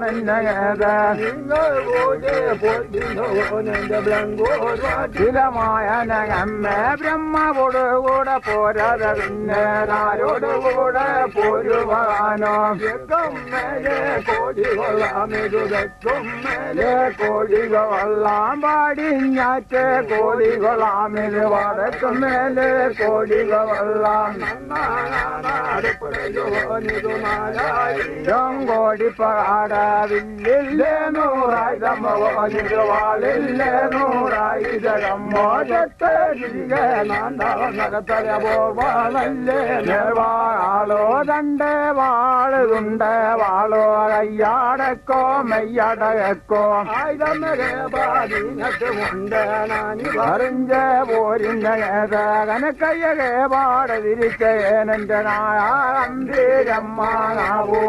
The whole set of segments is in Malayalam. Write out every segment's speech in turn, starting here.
നിന്നകേത് നിങ്ങൾ പോലെ പൊന്നിന്റെ ചിലമായ നഗമ്മേ ബ്രഹ്മവോട് കൂടെ പോരാതെ പിന്നെ ആരോട് കൂടെ പോരുവാനോ മേലെ കോടി കൊള്ളാമിരുതക്കും മേലെ കോടികളെല്ലാം പാടിഞ്ഞാറ്റ് കോടികളാമിൽ വടക്കും മേലെ കോടികളെല്ലാം കോടി പാടാവില്ലേ നൂറായിരം മോനിരുവാളില്ലേ നൂറായിരം മോചത്തെ നടത്തല പോവാണല്ലേ വാളോ രണ്ട് വാളുണ്ട് വാളോ കയ്യാടക്കോ മെയ്യടക്കോ അറിഞ്ഞ പോരിന്റെ കനക്കയ്യകെ പാടതിരിക്കേനന്റെ നായാമ്പീരമ്മാവോ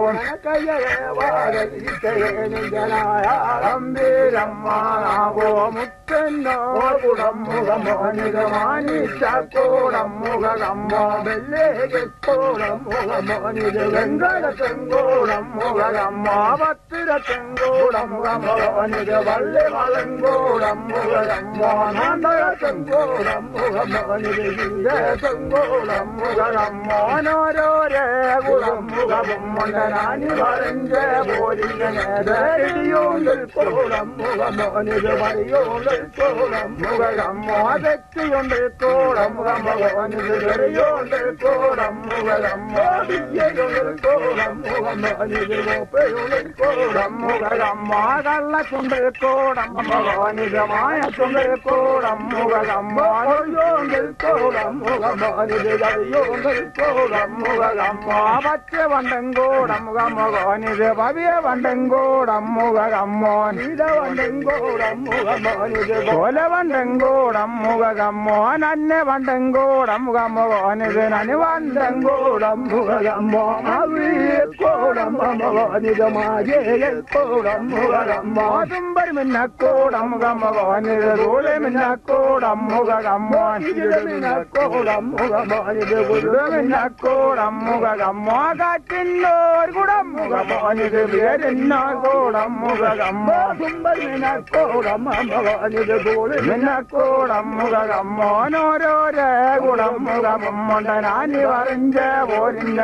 അമ്പീരമ്മാവോ മുത്തന്നോ കുടം മുഖമോനിത് മാനിച്ച കൂടം മുഖകമ്മോ വെല്ലേകൂടം മുഖമോനിത് വെങ്കടത്തെങ്കൂടം മുഖകമ്മോ പത്തിരത്തെങ്കൂടം മുഖമോനിത് വള്ളി വളങ്കൂടം മുഖകമ്മോ നാന്തകത്തെങ്കൂടം മുഖമോനിത് തെങ്കൂടം മുഖകമ്മോനോരോരേ കുളം മുഖവും മുണ്ടനാനി വരഞ്ചേ പോരിഞ്ഞോണ്ടിൽ കൂടം മുഖമോനിത് വഴിയോണ്ടിൽ കൂടം മുഖകമ്മോ തെറ്റിയൊണ്ടിൽ കൂടം മുഖമോനിത് വെറിയോണ്ടിൽ കൂടം മുഖകമ്മോ വിദ്യയൊണ്ടിൽ കൂടം മുഖമോനിത് കോപ്പയൊണ്ടിൽ കൂടം മുഖകമ്മോ കള്ളച്ചുണ്ടിൽ കൂടം മുഖമോനിത് മായച്ചുണ്ടിൽ കൂടം മുഖകമ്മോ ഒഴിയോണ്ടിൽ കൂടം മുഖമോനിത് വഴിയോണ്ടിൽ കൂടം മുഖകമ്മോ പച്ച വണ്ടം കൂടം മുഖമോനിത് പവിയ വണ്ടം കൂടം മുഖകമ്മോൻ വണ്ടം കൂടം മുഖമോനിത് കോല വണ്ടം കൂടം മുഖകമ്മോൻ അന്ന വണ്ടം കൂടം മുഖമോനിത് നനി വണ്ടം കൂടം മുഖകമ്മോ കൂടം മുഖമോനിത് മാജയിൽ കൂടം മുഖകമ്മോ തുമ്പരി മിന്നക്കൂടം മുഖമോനിത് തൂളി മിന്നക്കൂടം മുഖകമ്മോൻ മിന്നക്കൂടം മുഖമോനിത് മിന്നക്കൂടം മുഖകമ്മോ കാറ്റിന്നോർ കുടം മുഖമോനിത് പേരിന്നോ കൂടം മുഖകമ്മോ തുമ്പരി മിന്നക്കൂടം മുഖമോനിത് തൂളി മിന്നക്കൂടം മുഖകമ്മോനോരോരേ കുടം മുഖമുണ്ടനാനി വറിഞ്ച പോരിന്റെ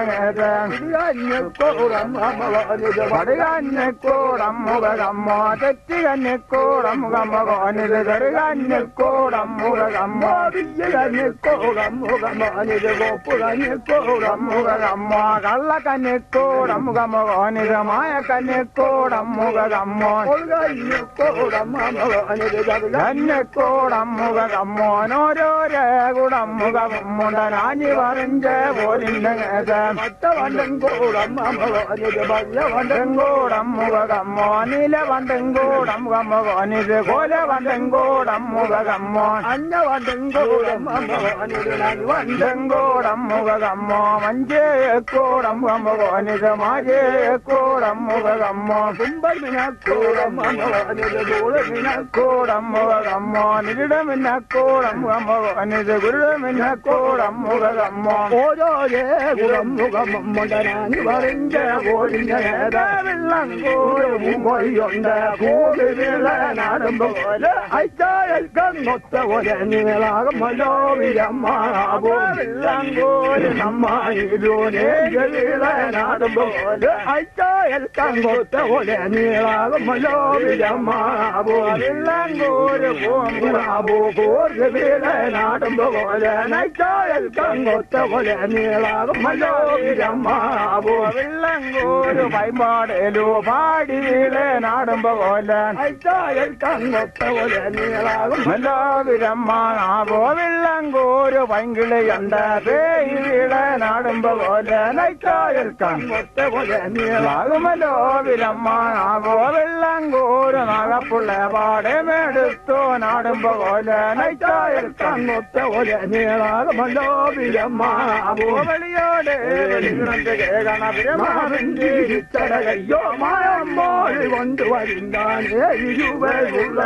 കൂടം മുഖമോനിത് പടുകഞ്ഞക്കൂടം മുഖകമ്മോ തെറ്റികഞ്ഞക്കൂടം മുഖമോനിത് ചെറുകഞ്ഞക്കൂടം മുഖകമ്മോ വിജയകഞ്ഞക്കൂടം മുഖമോനിത് കോപ്പുകഞ്ഞക്കൂടം മുഖകമ്മോ കള്ളക്കഞ്ഞക്കൂടം മുഖമോനിത് മായക്കഞ്ഞക്കൂടം മുഖകമ്മോ കഞ്ഞക്കൂടം മുഖമോനിത് കഞ്ഞക്കൂടം മുഖകമ്മോനോരോരേ കുടം മുഖമുണ്ടനാനി വറിഞ്ച പോരിന്റെ മറ്റവണ്ടം കൂടം മുഖമോനിത് ഭവ്യവണ്ടം കൂടം മുഖകമ്മോ നീലവണ്ടം കൂടം മുഖമോനിത് കോലവണ്ടം കൂടം മുഖകമ്മോ അഞ്ഞവണ്ടം കൂടം മുഖമോനിത് വണ്ടം കൂടം മുഖകമ്മോ മഞ്ചേക്കൂടം മുഖമോനിത് മാജേക്കൂടം മുഖകമ്മോ കുമ്പമിനക്കൂടം മുഖമോനിത് കൂടമിനക്കൂടം മുഖകമ്മോ നിരിടമിനക്കൂടം മുഖമോനിത് ഗുരുടമിനക്കൂടം മുഖകമ്മോ ഓരോരേ കുടം മുഖമുണ്ടനാനി വറിഞ്ച പോരിഞ്ഞ വെള്ളം കൂടും കൊയ്യുണ്ട് കൂടി വീഴനാടും പോലെ അയച്ചായൽക്കൊത്ത പോലെ നീളാകുമല്ലോ വിരമ്മാവോ വെള്ളം കൂടി നമ്മായിരൂനെ വീഴനാടും പോലെ അയച്ചായൽക്കൊത്ത പോലെ നീളാകുമല്ലോ വിരമ്മാവോ വെള്ളം കൂടി പോകുമ്പോ കൂടി വീഴനാടും പോലെ അയച്ചായൽക്കൊത്ത പോലെ നീളാകുമല്ലോ വിരമ്മാവോ വെള്ളം കൂടി പൈമ്പാടലോ പാടിയിലെ നാടുമ്പോ പോലെ അയച്ചായൽ കങ്ങൊത്ത പോലെ നീളാകും എല്ലാവിരമ്മാവോ വെള്ളം കൂരു പൈങ്കിളിയുണ്ട് പേയിലെ നാടുമ്പോ പോലെ നൈച്ചായൽ കങ്ങൊത്ത പോലെ നീളാകുമല്ലോ വിരമ്മാവോ വെള്ളം കൂരു നാഗപ്പുള്ള പാടെ മേടുത്തോ നാടുമ്പോ പോലെ നൈച്ചായൽ കങ്ങൊത്ത പോലെ നീളാകുമല്ലോ വിരമ്മാവോ വെളിയോടെ വെളികിടന്ന് കേൾക്കണ വിരമാറിന്റെ ചടകയ്യോ മായമ്പോൾ കൊണ്ടുവരുന്നാനേ ഇരുവരുള്ള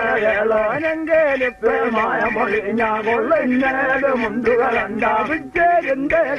ഏളോനെങ്കേലിപ്പേ മായമൊഴി ഞാൻ കൊള്ളുന്നത് മുണ്ടുകളണ്ടാ വിജയന്റെ